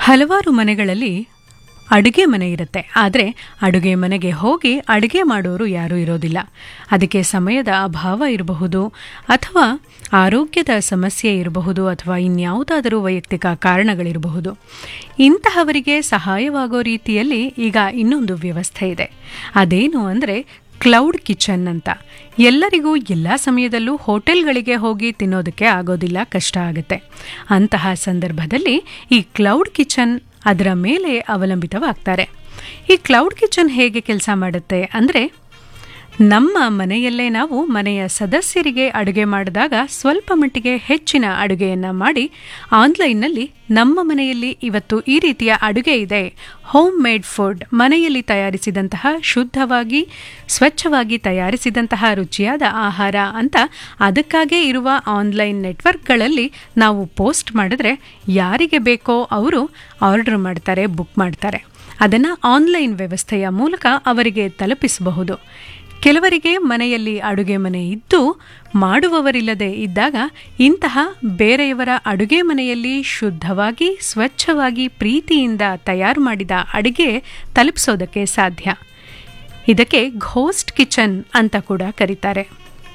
ಹಲವಾರು ಮನೆಗಳಲ್ಲಿ ಅಡುಗೆ ಮನೆ ಇರುತ್ತೆ ಆದರೆ ಅಡುಗೆ ಮನೆಗೆ ಹೋಗಿ ಅಡುಗೆ ಮಾಡೋರು ಯಾರೂ ಇರೋದಿಲ್ಲ ಅದಕ್ಕೆ ಸಮಯದ ಅಭಾವ ಇರಬಹುದು ಅಥವಾ ಆರೋಗ್ಯದ ಸಮಸ್ಯೆ ಇರಬಹುದು ಅಥವಾ ಇನ್ಯಾವುದಾದರೂ ವೈಯಕ್ತಿಕ ಕಾರಣಗಳಿರಬಹುದು ಇಂತಹವರಿಗೆ ಸಹಾಯವಾಗೋ ರೀತಿಯಲ್ಲಿ ಈಗ ಇನ್ನೊಂದು ವ್ಯವಸ್ಥೆ ಇದೆ ಅದೇನು ಅಂದರೆ ಕ್ಲೌಡ್ ಕಿಚನ್ ಅಂತ ಎಲ್ಲರಿಗೂ ಎಲ್ಲ ಸಮಯದಲ್ಲೂ ಹೋಟೆಲ್ಗಳಿಗೆ ಹೋಗಿ ತಿನ್ನೋದಕ್ಕೆ ಆಗೋದಿಲ್ಲ ಕಷ್ಟ ಆಗುತ್ತೆ ಅಂತಹ ಸಂದರ್ಭದಲ್ಲಿ ಈ ಕ್ಲೌಡ್ ಕಿಚನ್ ಅದರ ಮೇಲೆ ಅವಲಂಬಿತವಾಗ್ತಾರೆ ಈ ಕ್ಲೌಡ್ ಕಿಚನ್ ಹೇಗೆ ಕೆಲಸ ಮಾಡುತ್ತೆ ಅಂದರೆ ನಮ್ಮ ಮನೆಯಲ್ಲೇ ನಾವು ಮನೆಯ ಸದಸ್ಯರಿಗೆ ಅಡುಗೆ ಮಾಡಿದಾಗ ಸ್ವಲ್ಪ ಮಟ್ಟಿಗೆ ಹೆಚ್ಚಿನ ಅಡುಗೆಯನ್ನು ಮಾಡಿ ಆನ್ಲೈನ್ನಲ್ಲಿ ನಮ್ಮ ಮನೆಯಲ್ಲಿ ಇವತ್ತು ಈ ರೀತಿಯ ಅಡುಗೆ ಇದೆ ಹೋಮ್ ಮೇಡ್ ಫುಡ್ ಮನೆಯಲ್ಲಿ ತಯಾರಿಸಿದಂತಹ ಶುದ್ಧವಾಗಿ ಸ್ವಚ್ಛವಾಗಿ ತಯಾರಿಸಿದಂತಹ ರುಚಿಯಾದ ಆಹಾರ ಅಂತ ಅದಕ್ಕಾಗೇ ಇರುವ ಆನ್ಲೈನ್ ನೆಟ್ವರ್ಕ್ಗಳಲ್ಲಿ ನಾವು ಪೋಸ್ಟ್ ಮಾಡಿದ್ರೆ ಯಾರಿಗೆ ಬೇಕೋ ಅವರು ಆರ್ಡರ್ ಮಾಡ್ತಾರೆ ಬುಕ್ ಮಾಡ್ತಾರೆ ಅದನ್ನು ಆನ್ಲೈನ್ ವ್ಯವಸ್ಥೆಯ ಮೂಲಕ ಅವರಿಗೆ ತಲುಪಿಸಬಹುದು ಕೆಲವರಿಗೆ ಮನೆಯಲ್ಲಿ ಅಡುಗೆ ಮನೆ ಇದ್ದು ಮಾಡುವವರಿಲ್ಲದೆ ಇದ್ದಾಗ ಇಂತಹ ಬೇರೆಯವರ ಅಡುಗೆ ಮನೆಯಲ್ಲಿ ಶುದ್ಧವಾಗಿ ಸ್ವಚ್ಛವಾಗಿ ಪ್ರೀತಿಯಿಂದ ತಯಾರು ಮಾಡಿದ ಅಡುಗೆ ತಲುಪಿಸೋದಕ್ಕೆ ಸಾಧ್ಯ ಇದಕ್ಕೆ ಘೋಸ್ಟ್ ಕಿಚನ್ ಅಂತ ಕೂಡ ಕರೀತಾರೆ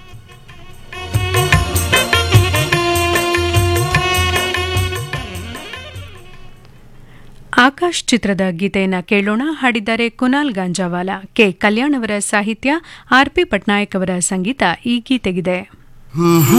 ಆಕಾಶ್ ಚಿತ್ರದ ಗೀತೆಯನ್ನ ಕೇಳೋಣ ಹಾಡಿದ್ದಾರೆ ಕುನಾಲ್ ಗಾಂಜಾವಾಲ ಕೆ ಕಲ್ಯಾಣ್ ಅವರ ಸಾಹಿತ್ಯ ಆರ್ ಪಿ ಪಟ್ನಾಯಕ್ ಅವರ ಸಂಗೀತ ಈ ಗೀತೆಗಿದೆ